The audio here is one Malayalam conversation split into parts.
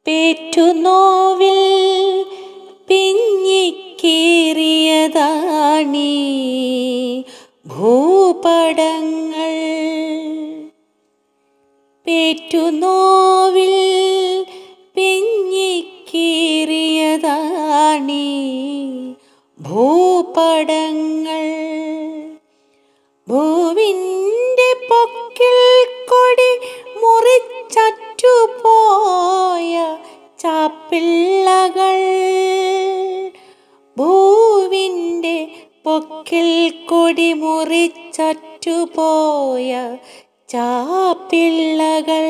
പേറ്റുനോവിൽ പിഞ്ഞിക്കേറിയതാണീ ഭൂപടങ്ങൾ പേറ്റുനോവിൽ പിഞ്ഞിക്കേറിയതാണീ ഭൂപടങ്ങൾ ഭൂവിൻ്റെ പൊക്കിൽ കൊടി മുറിച്ചറ്റുപോയ ചാപ്പിള്ളകൾ ഭൂവിൻ്റെ പൊക്കിൽ കൊടി മുറിച്ചറ്റുപോയ ചാപ്പിള്ളകൾ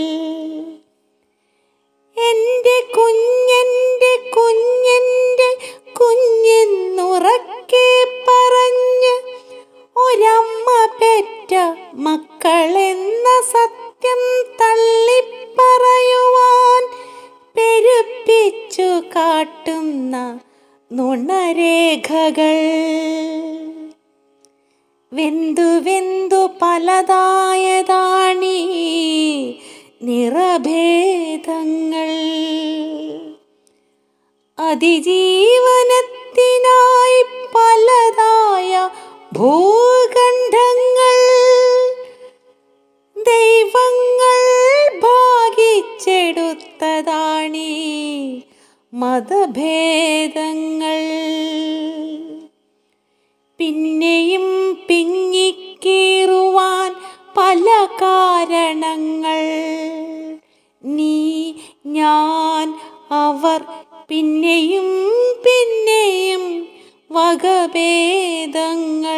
എൻ്റെ കുഞ്ഞൻ്റെ കുഞ്ഞൻ്റെ കുഞ്ഞെന്നുറക്കെ പറഞ്ഞ് ഒരമ്മ പെറ്റ മക്കളെന്ന സത്യം തള്ളിപ്പറയുവാൻ പെരുപ്പിച്ചു കാട്ടുന്ന നുണരേഖകൾ വെന്തു വെന്തു പലതായതാണീ നിറഭേദങ്ങൾ അതിജീവനത്തിനായി പലതായ ഭൂഖണ്ഡങ്ങൾ ദൈവങ്ങൾ ഭാഗിച്ചെടുത്തതാണീ മതഭേദങ്ങൾ പിന്നെയും പിഞ്ഞിക്കീറുവാൻ പല കാരണങ്ങൾ നീ ഞാൻ അവർ പിന്നെയും പിന്നെയും വകഭേദങ്ങൾ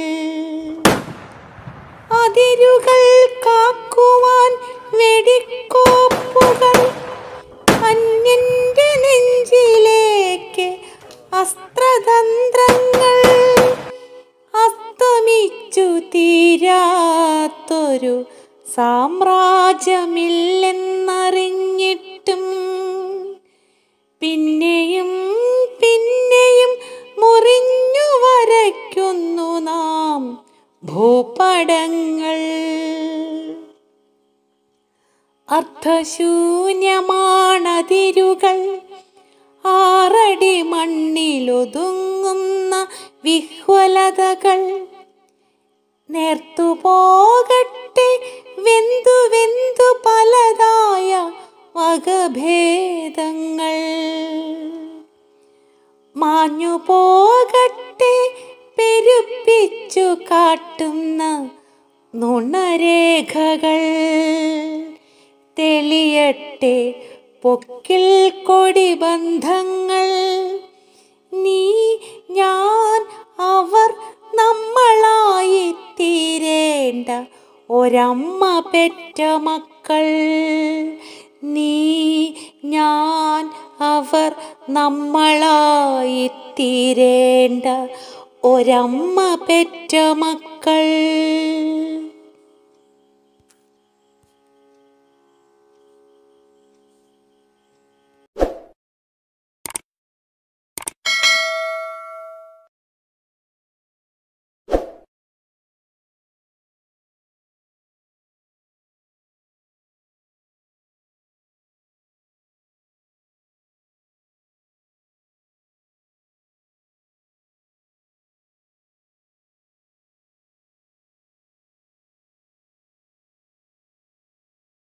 അതിരുകൾ കാക്കുവാൻ വെടിക്കോപ്പുകൾ അന്യന്റെ നെഞ്ചിലേക്ക് അസ്ത്രതന്ത്രങ്ങൾ അസ്തമിച്ചു തീരാത്തൊരു സാമ്രാജ്യമില്ലെന്നറിഞ്ഞിട്ടും പിന്നെയും പിന്നെയും മുറിഞ്ഞു വരയ്ക്കുന്നു നാം ഭൂപടങ്ങൾ അർത്ഥശൂന്യമാണതിരുകൾ ആറടി മണ്ണിലൊതുങ്ങുന്ന വിഹ്വലതകൾ നേർത്തുപോകട്ടെ വെന്തു വെന്തു പലതായ വകഭേദങ്ങൾ മാഞ്ഞു പോകട്ടെ പെരുപ്പിച്ചു കാട്ടുന്ന നുണരേഖകൾ തെളിയട്ടെ പൊക്കിൽ കൊടി ബന്ധങ്ങൾ നീ ഞാൻ അവർ നമ്മളായി തീരേണ്ട ഒരമ്മ പെറ്റ മക്കൾ നീ ഞാൻ അവർ നമ്മളായി തീരേണ്ട ഒരമ്മ പെറ്റ മക്കൾ